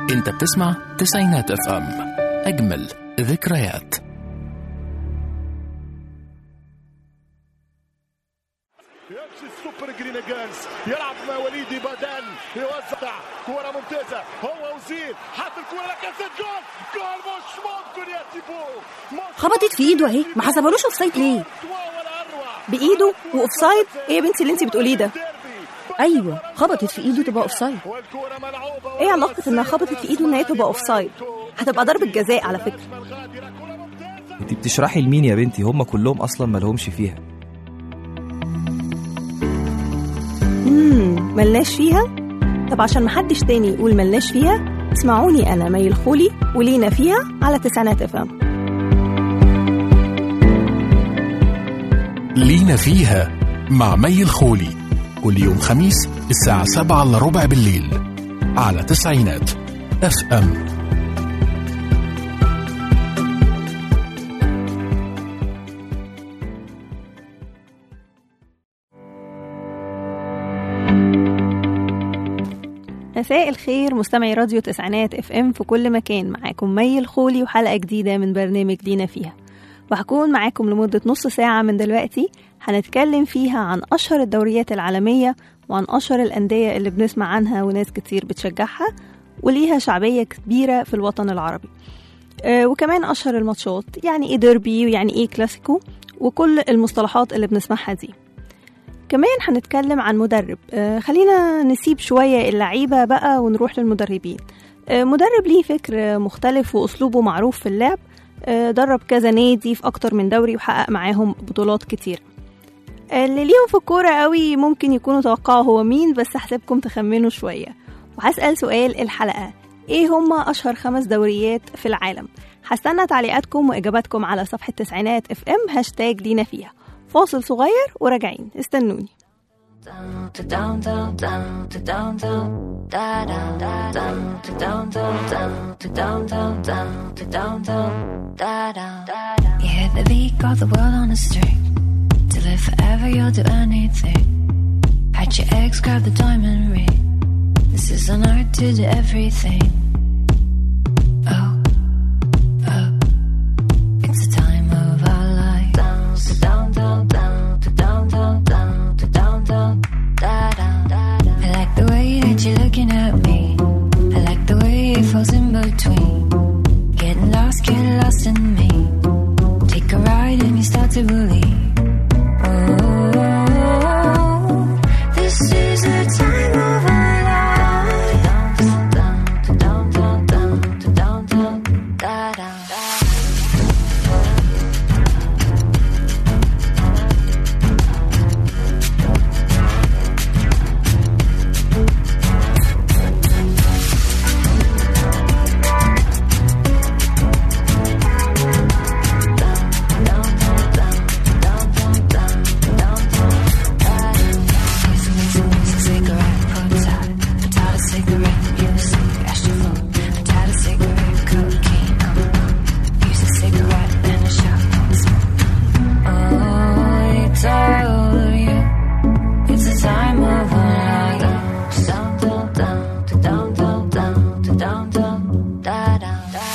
انت بتسمع تسعينات اف ام اجمل ذكريات يمشي السوبر جرينجانز يلعب مع وليدي بدن يوزع كرة ممتازة هو وزير حط الكرة لكاسة جول جول مش ممكن يا تيبو مش خبطت في ايده اهي ما حسبلوش اوفسايد ليه ولا أروع بايده واوفسايد ايه يا بنتي اللي انت بتقوليه ده ايوه خبطت في ايده تبقى اوفسايد والكرة ملعوبة ايه علاقه انها خبطت في ايده ان هي تبقى اوفسايد هتبقى ضربه جزاء على فكره الغادرة كرة ممتازة انت بتشرحي لمين يا بنتي هم كلهم اصلا مالهمش فيها امم ملناش فيها طب عشان محدش تاني يقول ملناش فيها اسمعوني انا مي الخولي ولينا فيها على تسعينات اف ام لينا فيها مع مي الخولي كل يوم خميس الساعة سبعة إلا ربع بالليل على تسعينات اف ام مساء الخير مستمعي راديو تسعينات اف ام في كل مكان معاكم مي الخولي وحلقه جديده من برنامج لينا فيها وهكون معاكم لمده نص ساعه من دلوقتي هنتكلم فيها عن اشهر الدوريات العالميه وعن اشهر الانديه اللي بنسمع عنها وناس كتير بتشجعها وليها شعبيه كبيره في الوطن العربي آه، وكمان اشهر الماتشات يعني ايه ديربي ويعني ايه كلاسيكو وكل المصطلحات اللي بنسمعها دي كمان هنتكلم عن مدرب آه، خلينا نسيب شوية اللعيبة بقى ونروح للمدربين آه، مدرب ليه فكر آه، مختلف وأسلوبه معروف في اللعب آه، درب كذا نادي في أكتر من دوري وحقق معاهم بطولات كتير آه، اللي ليهم في الكورة قوي ممكن يكونوا توقعوا هو مين بس هسيبكم تخمنوا شوية وهسأل سؤال الحلقة ايه هما أشهر خمس دوريات في العالم هستنى تعليقاتكم وإجاباتكم على صفحة تسعينات اف ام هاشتاج لينا فيها فاصل صغير وراجعين استنوني down to down down down to down down da down down to down down down to down down down to down down da down You hear the beat, got the world on a string. To live forever, you'll do anything. Had your ex grab the diamond ring. This is an art to do everything. Oh, oh, it's the time of our life. Down to down down down to down down down to down down da down. I like the way that you're looking at me. I like the way it falls in between. Getting lost, get lost in me. Take a ride and you start to believe. Oh, this is the time of our lives. Down, down, down, down, down, down, down, da, down, down. Cigarette, outside. A tired cigarette, music, astrophone. A tired cigarette, cocaine. Uh, use a cigarette, then a shot of smoke. Oh, it's all of you. It's a time of our life. Down, down, down, to down, down, down, to down, down, da, down, da.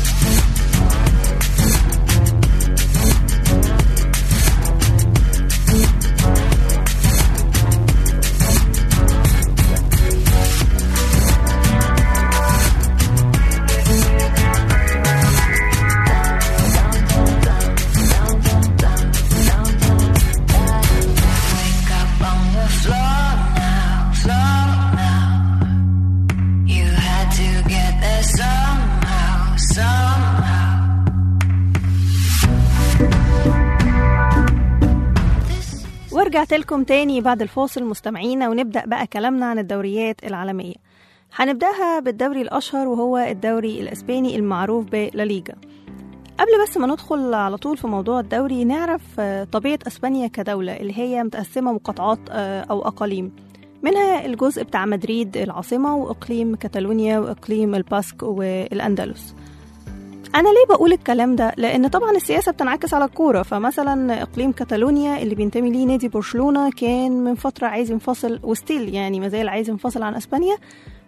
Wake up on the floor now, floor now. You had to get there somehow, somehow. ورجعت لكم تاني بعد الفاصل مستمعينا ونبدأ بقى كلامنا عن الدوريات العالمية هنبدأها بالدوري الأشهر وهو الدوري الأسباني المعروف بلاليجا قبل بس ما ندخل على طول في موضوع الدوري نعرف آه، طبيعة أسبانيا كدولة اللي هي متقسمة مقاطعات آه، أو أقاليم منها الجزء بتاع مدريد العاصمة وإقليم كاتالونيا وإقليم الباسك والأندلس انا ليه بقول الكلام ده لان طبعا السياسه بتنعكس على الكوره فمثلا اقليم كاتالونيا اللي بينتمي ليه نادي برشلونه كان من فتره عايز ينفصل وستيل يعني ما زال عايز ينفصل عن اسبانيا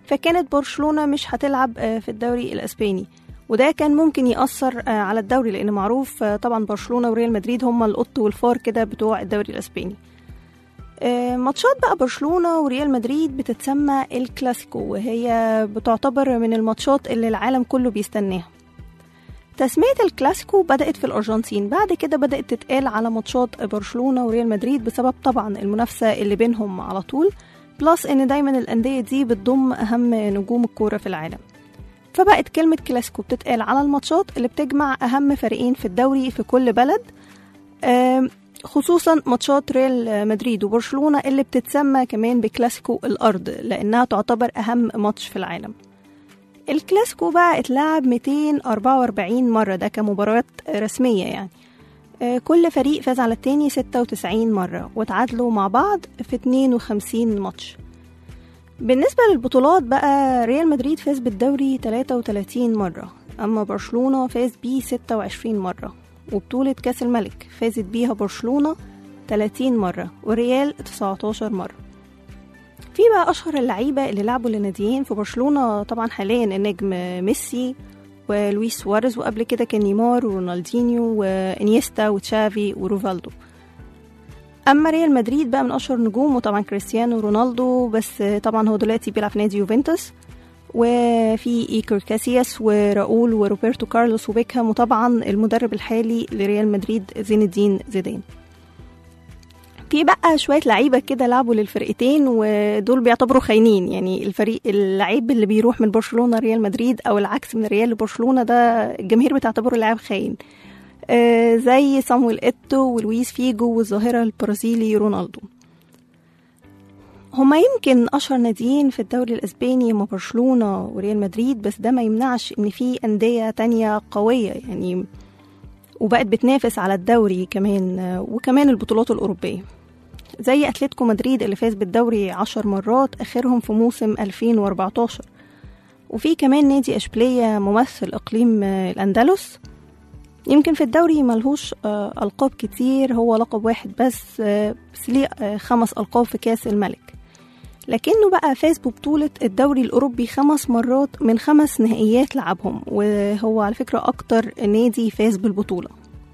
فكانت برشلونة مش هتلعب آه، في الدوري الأسباني وده كان ممكن يأثر آه، على الدوري لأن معروف آه، طبعا برشلونة وريال مدريد هما القط والفار كده بتوع الدوري الأسباني آه، ماتشات بقى برشلونة وريال مدريد بتتسمى الكلاسيكو وهي بتعتبر من الماتشات اللي العالم كله بيستناها تسمية الكلاسيكو بدأت في الأرجنتين بعد كده بدأت تتقال على ماتشات برشلونة وريال مدريد بسبب طبعا المنافسة اللي بينهم على طول بلس إن دايما الأندية دي بتضم أهم نجوم الكورة في العالم فبقت كلمة كلاسيكو بتتقال على الماتشات اللي بتجمع أهم فريقين في الدوري في كل بلد آم، خصوصا ماتشات ريال مدريد وبرشلونة اللي بتتسمى كمان بكلاسيكو الأرض لأنها تعتبر أهم ماتش في العالم الكلاسيكو بقى اتلعب 244 مرة ده كمباريات رسمية يعني آه، كل فريق فاز على التاني 96 مرة وتعادلوا مع بعض في 52 ماتش بالنسبة للبطولات بقى ريال مدريد فاز بالدوري 33 مرة أما برشلونة فاز بيه 26 مرة وبطولة كأس الملك فازت بيها برشلونة 30 مرة وريال 19 مرة في بقى أشهر اللعيبة اللي لعبوا لناديين في برشلونة طبعا حاليا النجم ميسي ولويس سواريز وقبل كده كان نيمار ورونالدينيو وانيستا وتشافي وروفالدو اما ريال مدريد بقى من اشهر نجوم وطبعا كريستيانو رونالدو بس طبعا هو دلوقتي بيلعب في نادي يوفنتوس وفي ايكر كاسياس وراؤول وروبرتو كارلوس وبيكهام وطبعا المدرب الحالي لريال مدريد زين الدين زيدان في بقى شوية لعيبة كده لعبوا للفرقتين ودول بيعتبروا خاينين يعني الفريق اللعيب اللي بيروح من برشلونة ريال مدريد أو العكس من ريال لبرشلونة ده الجماهير بتعتبره لاعب خاين آه زي صامويل إيتو ولويس فيجو والظاهرة البرازيلي رونالدو هما يمكن أشهر ناديين في الدوري الأسباني هما برشلونة وريال مدريد بس ده ما يمنعش إن في أندية تانية قوية يعني وبقت بتنافس على الدوري كمان آه، وكمان البطولات الأوروبية زي أتلتيكو مدريد اللي فاز بالدوري عشر مرات آخرهم في موسم 2014 وفي كمان نادي أشبيلية ممثل إقليم آه، الأندلس يمكن في الدوري ملهوش آه، ألقاب كتير هو لقب واحد بس آه، بس ليه آه، خمس ألقاب في كاس الملك لكنه بقى فاز ببطولة الدوري الأوروبي خمس مرات من خمس نهائيات لعبهم وهو على فكرة أكتر نادي فاز بالبطولة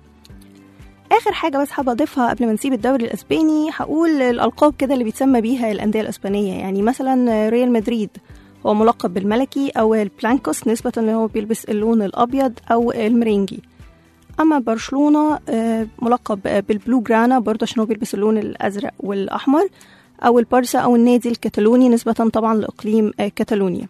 آخر حاجة بس حابة أضيفها قبل ما نسيب الدوري الأسباني هقول الألقاب كده اللي بيتسمى بيها الأندية الأسبانية يعني مثلا ريال مدريد هو ملقب بالملكي أو البلانكوس نسبة إن هو بيلبس اللون الأبيض أو المرينجي أما برشلونة آه، ملقب بالبلو جرانا برضه عشان هو بيلبس اللون الأزرق والأحمر أو البارسا أو النادي الكتالوني نسبة طبعا لإقليم آه، كتالونيا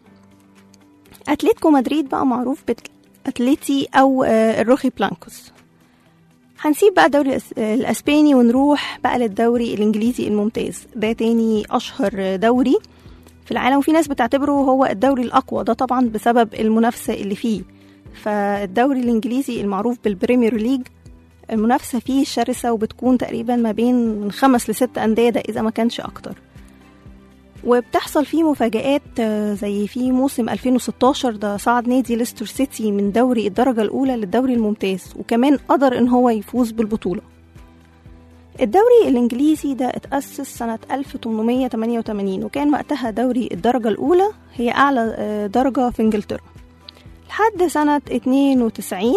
أتلتيكو مدريد بقى معروف بأتليتي أو آه، الروخي بلانكوس هنسيب بقى الدوري الأس- الأسباني ونروح بقى للدوري الإنجليزي الممتاز ده تاني أشهر دوري في العالم وفي ناس بتعتبره هو الدوري الأقوى ده طبعا بسبب المنافسة اللي فيه فالدوري الإنجليزي المعروف بالبريمير ليج المنافسة فيه شرسة وبتكون تقريبا ما بين من خمس لست أندية ده إذا ما كانش أكتر وبتحصل فيه مفاجآت آه، زي في موسم 2016 ده صعد نادي ليستر سيتي من دوري الدرجة الأولى للدوري الممتاز وكمان قدر إن هو يفوز بالبطولة الدوري الإنجليزي ده اتأسس سنة 1888 وكان وقتها دوري الدرجة الأولى هي أعلى آه، درجة في إنجلترا لحد سنة 92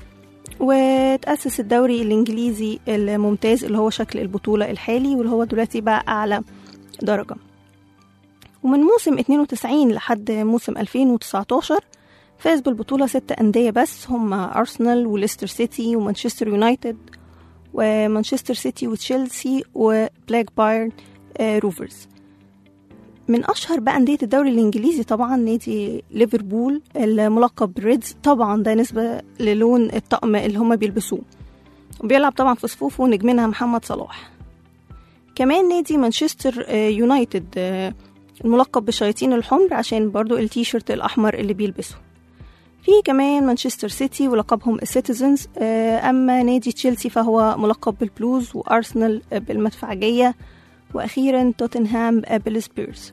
وتأسس الدوري الإنجليزي الممتاز اللي هو شكل البطولة الحالي واللي هو دلوقتي بقى أعلى درجة ومن موسم 92 لحد موسم 2019 فاز بالبطولة ست أندية بس هم أرسنال وليستر سيتي ومانشستر يونايتد ومانشستر سيتي وتشيلسي وبلاك بايرن آه، روفرز من أشهر بقى أندية الدوري الإنجليزي طبعا نادي ليفربول الملقب بريدز طبعا ده نسبة للون الطقم اللي هما بيلبسوه وبيلعب طبعا في صفوفه نجمنا محمد صلاح كمان نادي مانشستر آه، يونايتد آه، الملقب بالشياطين الحمر عشان برضو التيشيرت الأحمر اللي بيلبسه في كمان مانشستر سيتي ولقبهم السيتيزنز أما نادي تشيلسي فهو ملقب بالبلوز وأرسنال بالمدفعجية وأخيرا توتنهام بالسبيرز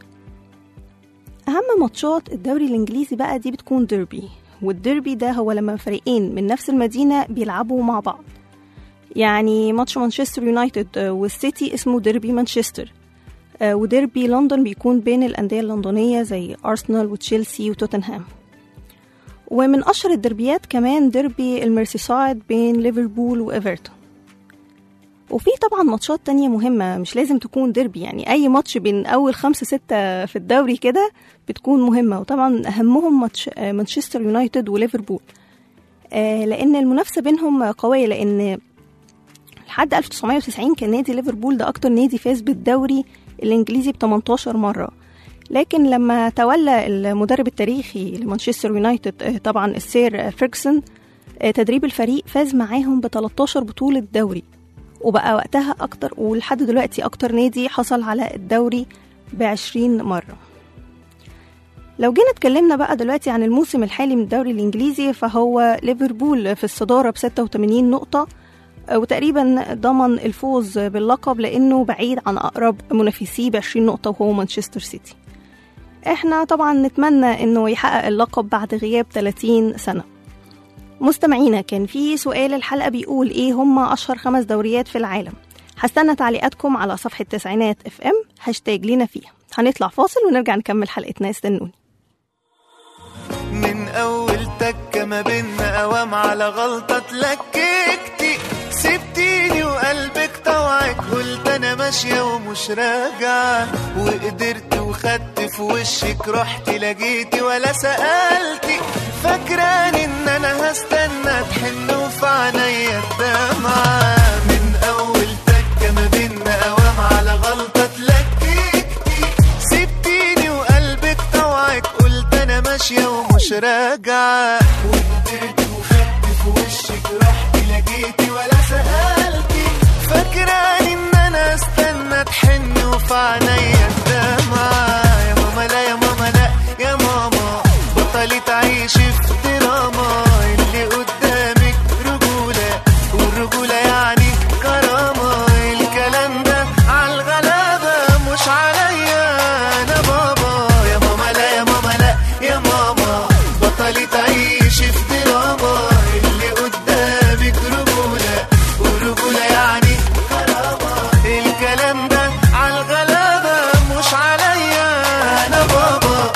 أهم ماتشات الدوري الإنجليزي بقى دي بتكون ديربي والديربي ده هو لما فريقين من نفس المدينة بيلعبوا مع بعض يعني ماتش مانشستر يونايتد والسيتي اسمه ديربي مانشستر آه، وديربي لندن بيكون بين الأندية اللندنية زي أرسنال وتشيلسي وتوتنهام ومن أشهر الدربيات كمان ديربي الميرسيسايد بين ليفربول وإيفرتون وفي طبعا ماتشات تانية مهمة مش لازم تكون ديربي يعني أي ماتش بين أول خمسة ستة في الدوري كده بتكون مهمة وطبعا أهمهم ماتش آه، مانشستر يونايتد وليفربول آه، لأن المنافسة بينهم قوية لأن لحد 1990 كان نادي ليفربول ده أكتر نادي فاز بالدوري الإنجليزي ب 18 مرة لكن لما تولى المدرب التاريخي لمانشستر يونايتد آه، طبعا السير فيرجسون آه، تدريب الفريق فاز معاهم ب 13 بطولة دوري وبقى وقتها أكتر ولحد دلوقتي أكتر نادي حصل على الدوري ب 20 مرة لو جينا اتكلمنا بقى دلوقتي عن الموسم الحالي من الدوري الإنجليزي فهو ليفربول في الصدارة ب 86 نقطة آه، وتقريبا ضمن الفوز باللقب لأنه بعيد عن أقرب منافسيه ب 20 نقطة وهو مانشستر سيتي احنا طبعا نتمنى انه يحقق اللقب بعد غياب 30 سنة مستمعينا كان في سؤال الحلقة بيقول ايه هم اشهر خمس دوريات في العالم هستنى تعليقاتكم على صفحة تسعينات اف ام هاشتاج لينا فيها هنطلع فاصل ونرجع نكمل حلقتنا استنوني من اول تكه ما بينا قوام على غلطه اتلككتي سبتيني وقلبك طوعك قلت انا ماشيه ومش راجعه وقدرت وخدت في وشك رحت لقيتي ولا سالتي فاكراني ان انا هستنى تحن وفي عينيا الدمعه من اول تكه ما بينا قوام على غلطه اتلككتي سبتيني وقلبك طوعك قلت انا ماشيه ومش راجعه وقدرت وخدت في وشك رحت لقيتي ولا سالتي فاكراني ان انا استنى تحن وفي عينيا الدمعه يا ماما لا يا ماما لا يا ماما بطلي تعيشي في دراما اللي قدامك رجوله والرجوله يعني كرامه الكلام ده عالغلابه مش عليا انا بابا يا ماما لا يا ماما لا يا ماما بطلي تعيشي في دراما اللي قدامك رجوله والرجوله يعني كرامه الكلام ده عالغلابه مش عليا انا بابا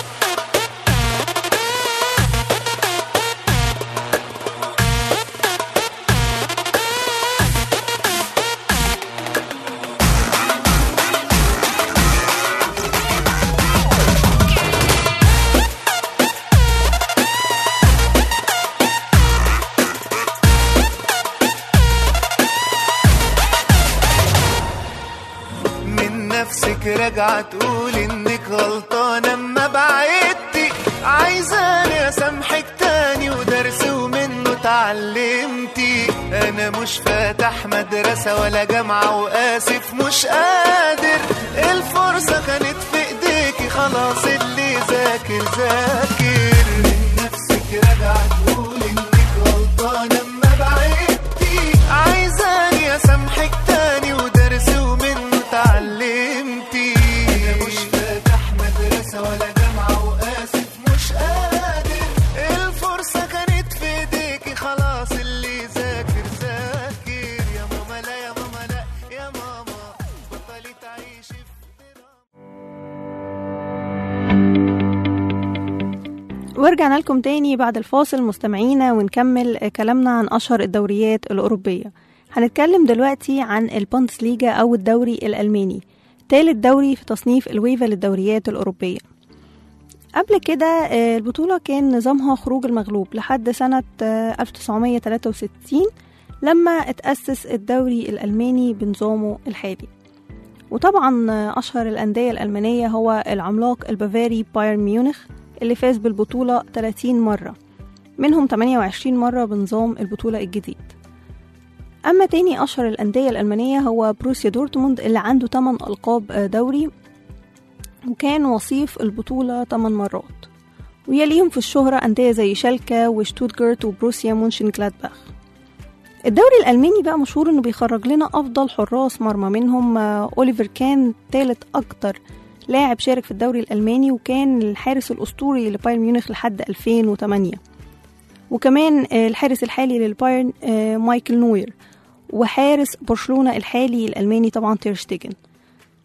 من نفسك راجعة تقول انك غلطانة اما بعدتي عايزاني اسامحك تاني ودرس ومنه اتعلمتي انا مش فاتح مدرسة ولا جامعة واسف مش قادر الفرصة كانت في ايديكي خلاص اللي ذاكر ذاكر من نفسك راجعة تقول انك غلطانة اما بعدتي عايزاني اسامحك تاني ودرس ومنه اتعلمتي انا مش فاتح مدرسة ولا جامعة واسف مش قادر الفرصة كانت في ايديكي خلاص اللي ذاكر ذاكر يا ماما لا يا ماما لا يا ماما بطلي تعيشي في ورجعنا لكم تاني بعد الفاصل مستمعينا ونكمل كلامنا عن أشهر الدوريات الأوروبية هنتكلم دلوقتي عن البوندسليجا أو الدوري الألماني تالت دوري في تصنيف الويفا للدوريات الأوروبية قبل كده آه، البطولة كان نظامها خروج المغلوب لحد سنة آه، 1963 لما اتأسس الدوري الألماني بنظامه الحالي وطبعا آه، أشهر الأندية الألمانية هو العملاق البافاري بايرن ميونخ اللي فاز بالبطولة 30 مرة منهم 28 مرة بنظام البطولة الجديد أما تاني أشهر الأندية الألمانية هو بروسيا دورتموند اللي عنده 8 ألقاب آه، دوري وكان وصيف البطولة 8 مرات ويليهم في الشهرة أندية زي شالكا وشتوتجارت وبروسيا مونشن جلادباخ الدوري الألماني بقى مشهور إنه بيخرج لنا أفضل حراس مرمى منهم آه، أوليفر كان تالت أكتر لاعب شارك في الدوري الألماني وكان الحارس الأسطوري لبايرن ميونخ لحد 2008 وكمان آه، الحارس الحالي للبايرن آه، مايكل نوير وحارس برشلونة الحالي الألماني طبعا تيرشتيجن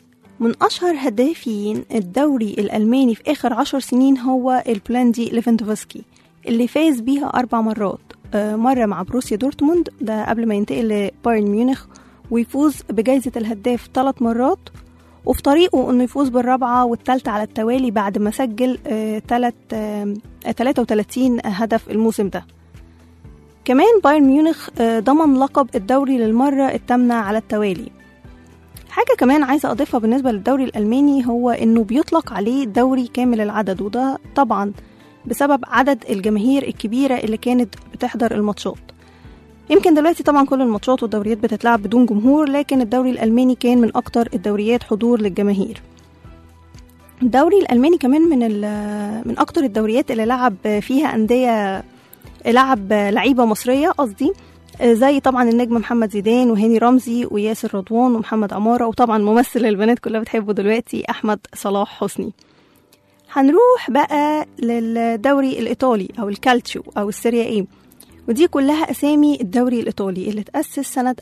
من أشهر هدافين الدوري الألماني في آخر عشر سنين هو البولندي ليفاندوفسكي اللي فاز بيها أربع مرات آه، مرة مع بروسيا دورتموند ده قبل ما ينتقل لبايرن ميونخ ويفوز بجائزة الهداف ثلاث مرات وفي طريقه انه يفوز بالرابعة والثالثة على التوالي بعد ما سجل آه، تلت آه، 33 هدف الموسم ده كمان بايرن ميونخ آه، ضمن لقب الدوري للمرة الثامنة على التوالي حاجة كمان عايزة أضيفها بالنسبة للدوري الألماني هو إنه بيطلق عليه دوري كامل العدد وده طبعا بسبب عدد الجماهير الكبيرة اللي كانت بتحضر الماتشات يمكن دلوقتي طبعا كل الماتشات والدوريات بتتلعب بدون جمهور لكن الدوري الألماني كان من أكتر الدوريات حضور للجماهير الدوري الألماني كمان من ال- من أكتر الدوريات اللي لعب فيها أندية لعب لعيبة مصرية قصدي زي طبعا النجم محمد زيدان وهاني رمزي وياسر رضوان ومحمد عمارة وطبعا ممثل البنات كلها بتحبه دلوقتي أحمد صلاح حسني هنروح بقى للدوري الإيطالي أو الكالتشيو أو السيريا إيه ودي كلها أسامي الدوري الإيطالي اللي اتأسس سنة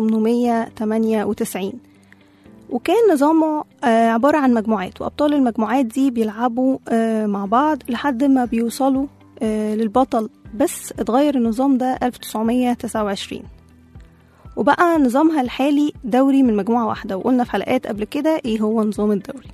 1898 وكان نظامه آه، عبارة عن مجموعات وأبطال المجموعات دي بيلعبوا آه، مع بعض لحد ما بيوصلوا آه، للبطل بس اتغير النظام ده 1929 وبقى نظامها الحالي دوري من مجموعة واحدة وقلنا في حلقات قبل كده ايه هو نظام الدوري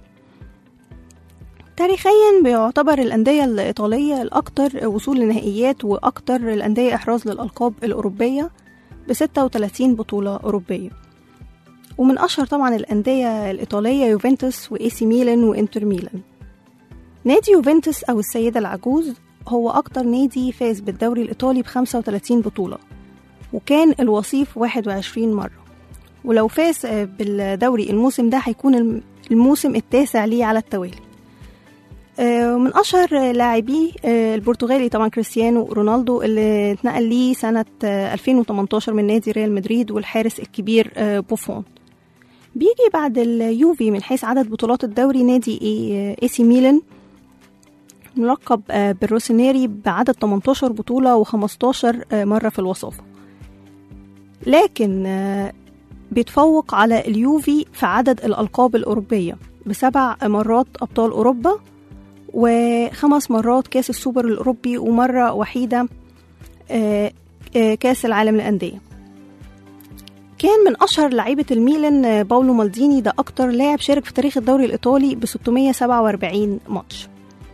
تاريخيا بيعتبر الأندية الإيطالية الأكثر وصول لنهائيات وأكثر الأندية إحراز للألقاب الأوروبية ب 36 بطولة أوروبية ومن أشهر طبعا الأندية الإيطالية يوفنتوس وإي سي ميلان وإنتر ميلان نادي يوفنتوس أو السيدة العجوز هو أكتر نادي فاز بالدوري الإيطالي ب 35 بطولة وكان الوصيف 21 مرة ولو فاز آه، بالدوري الموسم ده هيكون الم- الموسم التاسع ليه على التوالي آه، ومن أشهر لاعبيه آه، البرتغالي طبعا كريستيانو رونالدو اللي اتنقل ليه سنة آه، 2018 من نادي ريال مدريد والحارس الكبير آه، بوفون بيجي بعد اليوفي من حيث عدد بطولات الدوري نادي اي إي سي ميلان ملقب آه، بالروسينيري بعدد 18 بطولة و15 مرة في الوصافة لكن آه، بيتفوق على اليوفي في عدد الألقاب الأوروبية بسبع مرات أبطال أوروبا وخمس مرات كاس السوبر الأوروبي ومرة وحيدة آه، آه، كاس العالم للأندية كان من أشهر لعيبة الميلان آه، باولو مالديني ده أكتر لاعب شارك في تاريخ الدوري الإيطالي ب 647 ماتش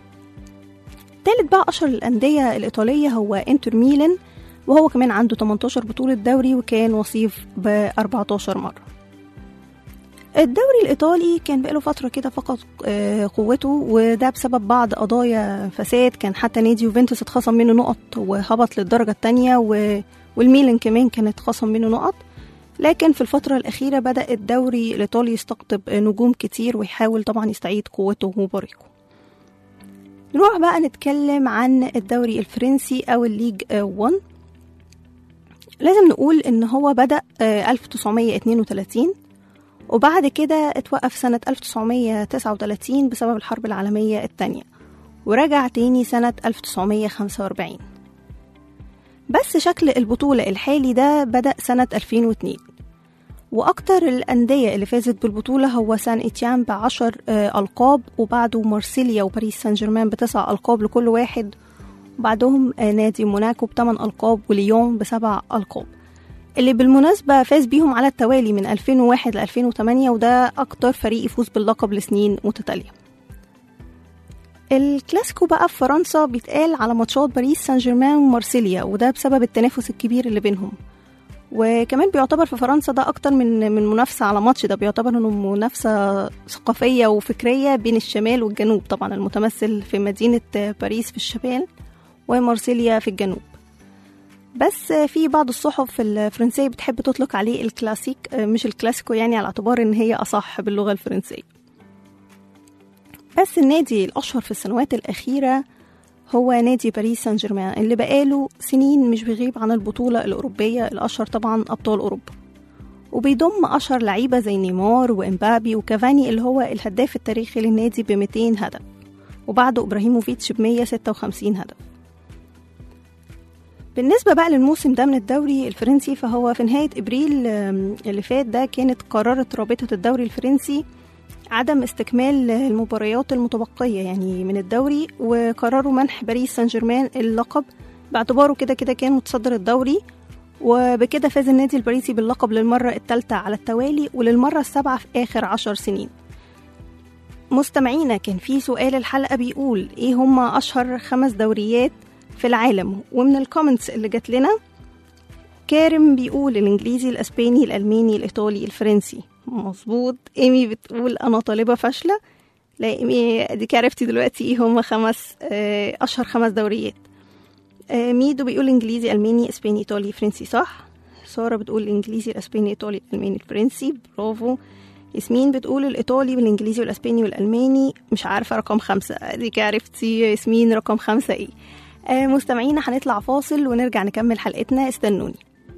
تالت بقى أشهر الأندية الإيطالية هو إنتر ميلان وهو كمان عنده 18 بطولة دوري وكان وصيف ب 14 مرة الدوري الإيطالي كان بقاله فترة كده فقد آه، قوته وده بسبب بعض قضايا فساد كان حتى نادي يوفنتوس اتخصم منه نقط وهبط للدرجة التانية و- والميلان كمان كان اتخصم منه نقط لكن في الفترة الأخيرة بدأ الدوري الإيطالي يستقطب نجوم كتير ويحاول طبعا يستعيد قوته وبريقه نروح بقى نتكلم عن الدوري الفرنسي أو الليج 1 لازم نقول إن هو بدأ آه، 1932 وبعد كده اتوقف سنة 1939 بسبب الحرب العالمية التانية ورجع تاني سنة 1945 بس شكل البطولة الحالي ده بدأ سنة 2002 وأكتر الأندية اللي فازت بالبطولة هو سان إتيان بعشر آه، ألقاب وبعده مارسيليا وباريس سان جيرمان بتسع ألقاب لكل واحد وبعدهم آه، نادي موناكو بثمان ألقاب وليون بسبع ألقاب اللي بالمناسبة فاز بيهم على التوالي من 2001 ل 2008 وده أكتر فريق يفوز باللقب لسنين متتالية الكلاسيكو بقى في فرنسا بيتقال على ماتشات باريس سان جيرمان ومارسيليا وده بسبب التنافس الكبير اللي بينهم وكمان بيعتبر في فرنسا ده اكتر من من منافسه على ماتش ده بيعتبر انه منافسه ثقافيه وفكريه بين الشمال والجنوب طبعا المتمثل في مدينه باريس في الشمال ومارسيليا في الجنوب بس في بعض الصحف الفرنسيه بتحب تطلق عليه الكلاسيك مش الكلاسيكو يعني على اعتبار ان هي اصح باللغه الفرنسيه بس النادي الاشهر في السنوات الاخيره هو نادي باريس سان جيرمان اللي بقاله سنين مش بيغيب عن البطولة الأوروبية الأشهر طبعا أبطال أوروبا وبيضم أشهر لعيبة زي نيمار وإمبابي وكافاني اللي هو الهداف التاريخي للنادي ب 200 هدف وبعده إبراهيموفيتش ب 156 هدف بالنسبة بقى للموسم ده من الدوري الفرنسي فهو في نهاية إبريل آم، اللي فات ده كانت قررت رابطة الدوري الفرنسي عدم استكمال المباريات المتبقية يعني من الدوري وقرروا منح باريس سان جيرمان اللقب باعتباره كده كده كان متصدر الدوري وبكده فاز النادي الباريسي باللقب للمرة الثالثة على التوالي وللمرة السابعة في آخر عشر سنين مستمعينا كان في سؤال الحلقة بيقول ايه هما أشهر خمس دوريات في العالم ومن الكومنتس اللي جات لنا كارم بيقول الإنجليزي الأسباني الألماني الإيطالي الفرنسي مظبوط إيمي بتقول أنا طالبة فاشلة لا إيمي ديك عرفتي دلوقتي إيه هما خمس آه، أشهر خمس دوريات آه، ميدو بيقول إنجليزي ألماني إسباني إيطالي فرنسي صح سارة بتقول الإنجليزي الأسباني إيطالي الألماني الفرنسي برافو ياسمين بتقول الإيطالي والإنجليزي والأسباني والألماني مش عارفة رقم خمسة ديك عرفتي يا ياسمين رقم خمسة إيه آه، مستمعينا هنطلع فاصل ونرجع نكمل حلقتنا استنوني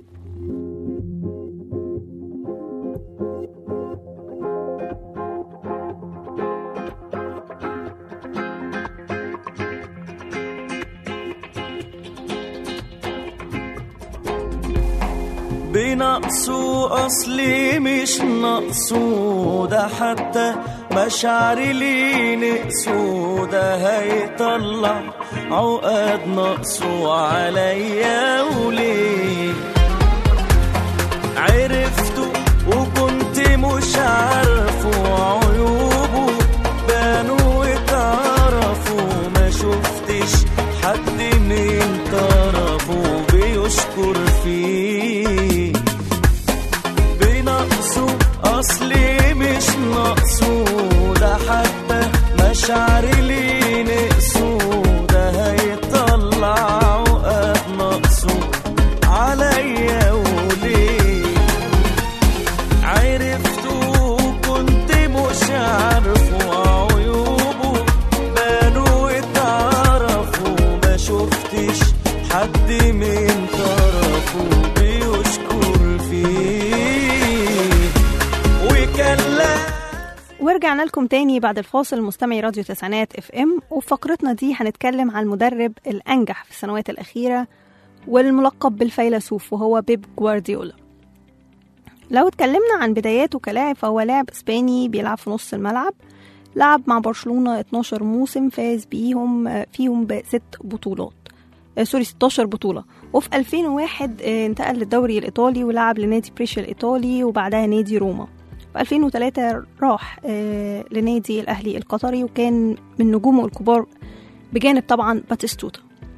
بنقصه اصلي مش نقصه ده حتى مشاعري ليه نقصه ده هيطلع عقد نقصه عليا وليه عرفته وكنت مش عارفه عيوبه بانوا واتعرفوا ما شفتش حد من طرفه بيشكر فيه بنقصه اصلي مش نقصه ده حتى مشاعري ليه نقصه ده هيطلع عقد نقصه عليا وليه عرفته كنت مش عارفه عيوبه بانوا اتعرفوا ما شفتش حد من طرفه بيشكر فيه وكان لا ورجعنا لكم تاني بعد الفاصل مستمعي راديو تسعينات اف ام وفي فقرتنا دي هنتكلم عن المدرب الانجح في السنوات الاخيره والملقب بالفيلسوف وهو بيب جوارديولا لو اتكلمنا عن بداياته كلاعب فهو لاعب اسباني بيلعب في نص الملعب لعب مع برشلونه 12 موسم فاز بيهم فيهم بست بطولات آه، سوري 16 بطولة وفي 2001 آه، انتقل للدوري الإيطالي ولعب لنادي بريشيا الإيطالي وبعدها نادي روما في 2003 راح آه، لنادي الأهلي القطري وكان من نجومه الكبار بجانب طبعا باتيستوتا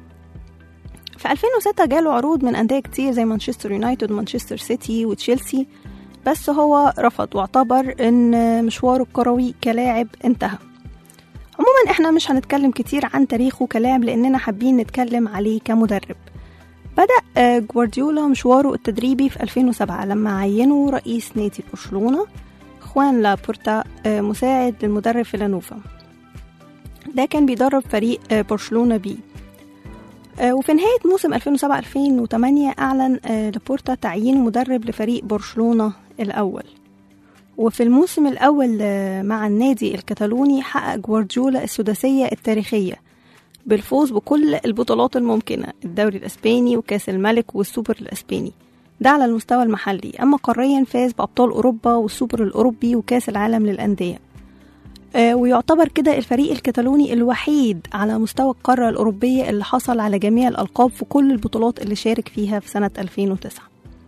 في 2006 جاله عروض من أندية كتير زي مانشستر يونايتد ومانشستر سيتي وتشيلسي بس هو رفض واعتبر ان مشواره الكروي كلاعب انتهى عموما احنا مش هنتكلم كتير عن تاريخه كلاعب لاننا حابين نتكلم عليه كمدرب بدأ آه، جوارديولا مشواره التدريبي في 2007 لما عينه رئيس نادي برشلونة خوان لابورتا آه، مساعد للمدرب في لانوفا ده كان بيدرب فريق آه، برشلونة بي آه، وفي نهاية موسم 2007-2008 أعلن آه، لابورتا تعيينه مدرب لفريق برشلونة الأول وفي الموسم الأول آه، مع النادي الكتالوني حقق جوارديولا السداسية التاريخية بالفوز بكل البطولات الممكنة الدوري الأسباني وكأس الملك والسوبر الأسباني ده على المستوى المحلي أما قاريا فاز بأبطال أوروبا والسوبر الأوروبي وكأس العالم للأندية آه، ويعتبر كده الفريق الكتالوني الوحيد على مستوى القارة الأوروبية اللي حصل على جميع الألقاب في كل البطولات اللي شارك فيها في سنة 2009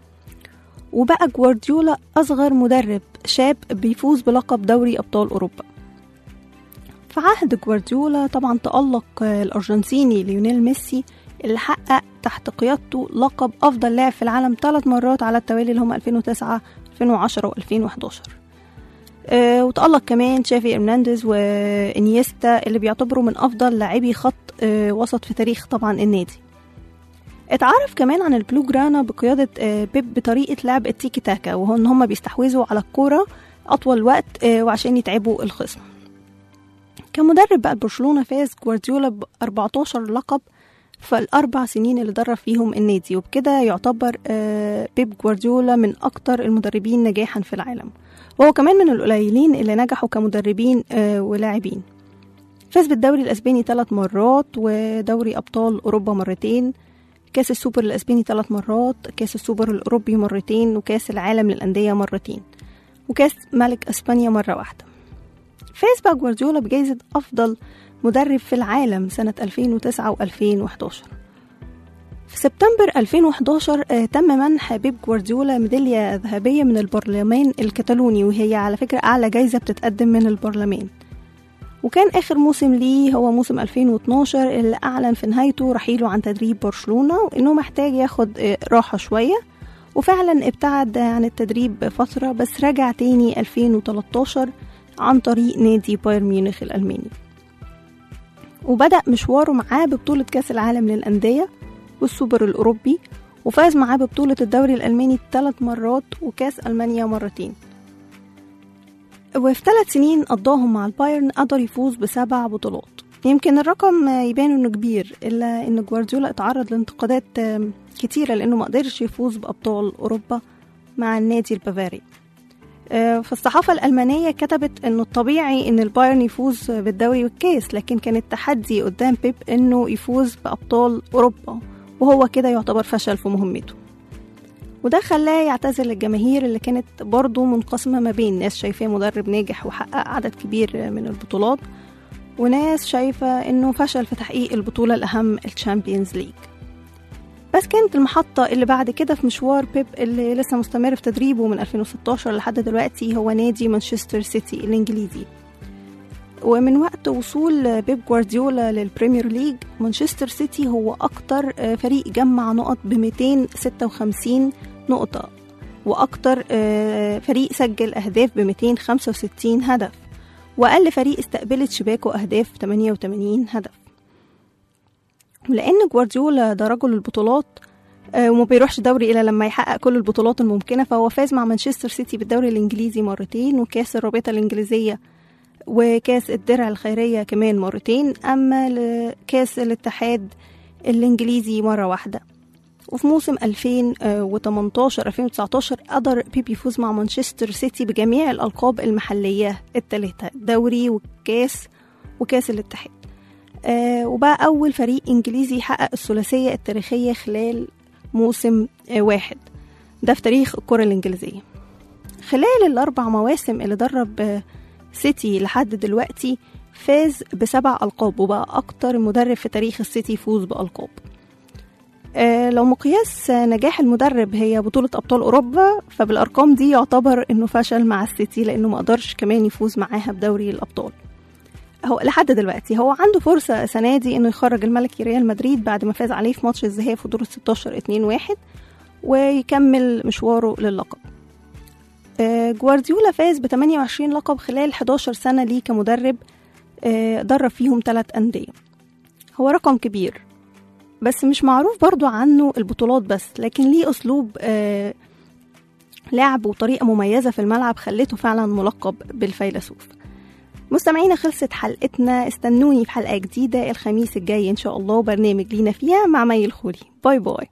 وبقى جوارديولا أصغر مدرب شاب بيفوز بلقب دوري أبطال أوروبا في عهد جوارديولا طبعا تألق آه، الأرجنتيني ليونيل ميسي اللي حقق تحت قيادته لقب أفضل لاعب في العالم ثلاث مرات على التوالي اللي هم 2009 2010 و2011 آه، وتألق كمان تشافي إرنانديز وإنيستا اللي بيعتبروا من أفضل لاعبي خط آه، وسط في تاريخ طبعا النادي اتعرف كمان عن البلو جرانا بقيادة آه، بيب بطريقة لعب التيكي تاكا وهو ان هم بيستحوذوا على الكورة أطول وقت آه، وعشان يتعبوا الخصم كمدرب بقى برشلونة فاز جوارديولا ب 14 لقب في الأربع سنين اللي درب فيهم النادي وبكده يعتبر آه، بيب جوارديولا من أكتر المدربين نجاحا في العالم وهو كمان من القليلين اللي نجحوا كمدربين آه، ولاعبين فاز بالدوري الأسباني ثلاث مرات ودوري أبطال أوروبا مرتين كاس السوبر الأسباني ثلاث مرات كاس السوبر الأوروبي مرتين وكاس العالم للأندية مرتين وكاس ملك أسبانيا مرة واحدة فاز بقى جوارديولا بجائزة أفضل مدرب في العالم سنة 2009 و2011 في سبتمبر 2011 آه، تم منح بيب جوارديولا ميدالية ذهبية من البرلمان الكتالوني وهي على فكرة أعلى جايزة بتتقدم من البرلمان وكان آخر موسم ليه هو موسم 2012 اللي أعلن في نهايته رحيله عن تدريب برشلونة وإنه محتاج ياخد آه، راحة شوية وفعلا ابتعد عن التدريب فترة بس رجع تاني 2013 عن طريق نادي بايرن ميونخ الألماني وبدأ مشواره معاه ببطولة كأس العالم للأندية والسوبر الأوروبي وفاز معاه ببطولة الدوري الألماني ثلاث مرات وكأس ألمانيا مرتين وفي ثلاث سنين قضاهم مع البايرن قدر يفوز بسبع بطولات يمكن الرقم يبان انه كبير الا ان جوارديولا اتعرض لانتقادات آم، كتيره لانه ما قدرش يفوز بابطال اوروبا مع النادي البافاري آه، فالصحافة الألمانية كتبت إنه الطبيعي إن البايرن يفوز بالدوري والكاس لكن كان التحدي قدام بيب إنه يفوز بأبطال أوروبا وهو كده يعتبر فشل في مهمته وده خلاه يعتزل الجماهير اللي كانت برضه منقسمة ما بين ناس شايفاه مدرب ناجح وحقق عدد كبير من البطولات وناس شايفة إنه فشل في تحقيق البطولة الأهم الشامبيونز ليج بس كانت المحطة اللي بعد كده في مشوار بيب اللي لسه مستمر في تدريبه من 2016 لحد دلوقتي هو نادي مانشستر سيتي الإنجليزي ومن وقت وصول بيب جوارديولا للبريمير ليج مانشستر سيتي هو أكتر آه، فريق جمع نقط ب 256 نقطة وأكتر آه، فريق سجل أهداف ب 265 هدف وأقل فريق استقبلت شباكه أهداف 88 هدف ولأن جوارديولا ده رجل البطولات آه، وما بيروحش دوري إلا لما يحقق كل البطولات الممكنة فهو فاز مع مانشستر سيتي بالدوري الإنجليزي مرتين وكاس الرابطة الإنجليزية وكاس الدرع الخيرية كمان مرتين أما لكاس الاتحاد الإنجليزي مرة واحدة وفي موسم 2018 2019 قدر بيب يفوز مع مانشستر سيتي بجميع الألقاب المحلية الثلاثة الدوري والكاس وكاس الاتحاد آه وبقى أول فريق إنجليزي يحقق الثلاثية التاريخية خلال موسم آه واحد ده في تاريخ الكرة الإنجليزية خلال الأربع مواسم اللي درب آه سيتي لحد دلوقتي فاز بسبع ألقاب وبقى أكتر مدرب في تاريخ السيتي يفوز بألقاب آه، لو مقياس نجاح المدرب هي بطولة أبطال أوروبا فبالأرقام دي يعتبر إنه فشل مع السيتي لأنه ما قدرش كمان يفوز معاها بدوري الأبطال هو لحد دلوقتي هو عنده فرصة السنة دي إنه يخرج الملكي ريال مدريد بعد ما فاز عليه في ماتش الذهاب في دور ال 16 2-1 ويكمل مشواره للقب آه، جوارديولا فاز ب 28 لقب خلال 11 سنة ليه كمدرب آه، درب فيهم ثلاث أندية هو رقم كبير بس مش معروف برضو عنه البطولات بس لكن ليه أسلوب آه، لعب وطريقة مميزة في الملعب خلته فعلا ملقب بالفيلسوف مستمعينا خلصت حلقتنا استنوني في حلقة جديدة الخميس الجاي إن شاء الله برنامج لينا فيها مع مي الخولي باي باي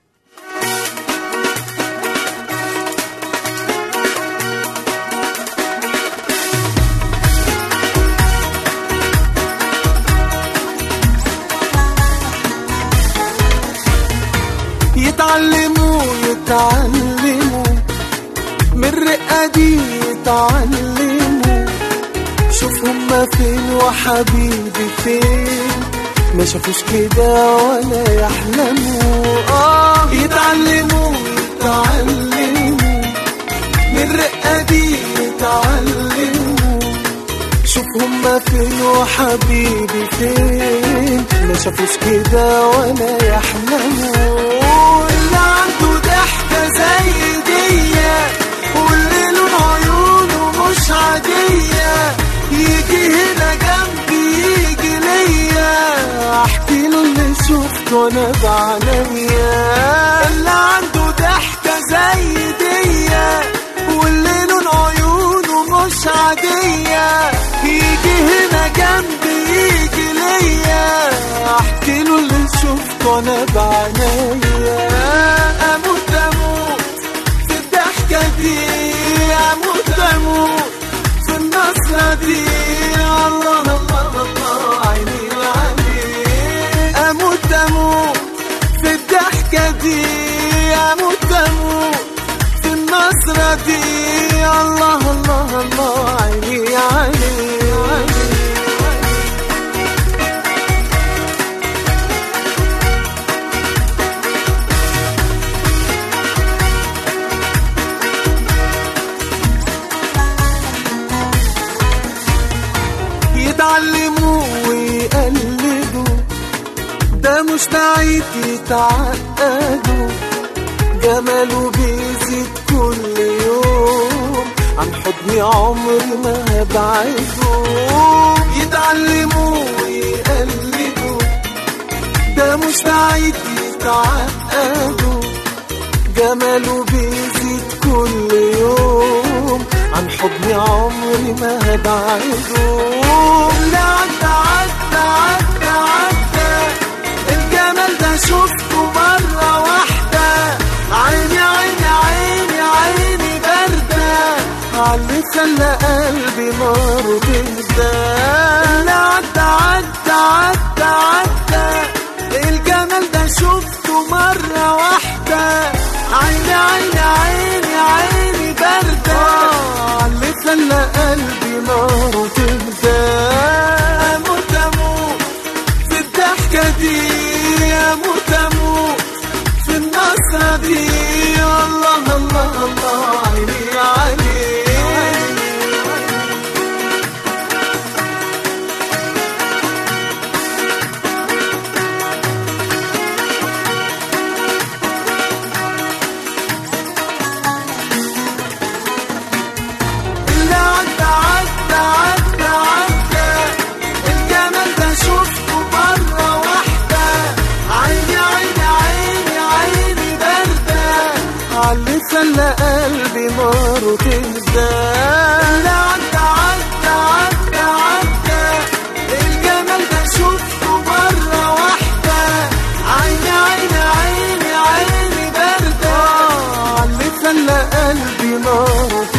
يتعلموا يتعلموا من الرقة دي يتعلموا شوف هما فين وحبيبي فين ما شافوش كده ولا يحلموا اه يتعلموا يتعلموا من الرقة دي يتعلموا شوف هما فين وحبيبي فين ما شافوش كده ولا يحلموا اللي عنده ضحكة زي دي واللي لون عيونه مش عادية يجي هنا جنبي يجي ليا احكي له اللي شفته انا بعينيا اللي عنده ضحكة زي دي واللي لون عيونه مش عادية يجي هنا جنبي يجي ليا احكي له اللي شفته انا بعينيا اموت اموت في الضحكة دي اموت اموت في النصرة دي الله الله الله عيني عليك اموت اموت في الضحكة دي اموت اموت في النصرة دي الله الله الله عيني عليك يتعلموا ويقلدوا ده مش بعيد يتعقدوا جماله بيزيد كل يوم عن حضني عمري ما هبعده يتعلموا ويقلدوا ده مش بعيد يتعقدوا جماله بيزيد كل يوم عن حضني عمري ما هبعده اللي عدى عدى عدى عدى الجمال ده شفته مرة واحدة عيني عيني عيني عيني باردة عاللي خلى قلبي نار تهدى اللي عدى عدى عدى عدى الجمال ده شفته مرة واحدة عيني عيني عيني عيني باردة عاللي خلى قلبي نار تهدى أموت أموت في الضحكة دي أموت أموت في النصرة دي الله الله الله عيني عليك اللي عدى عدى عدى عدى الجمال ده شفته مرة واحدة عيني عيني عيني عيني باردة عاللي خلى قلبي ناره تهدى اللي عدى عدى عدى عدى الجمال ده شفته مرة واحدة عيني عيني عيني عيني باردة عاللي خلى قلبي ناره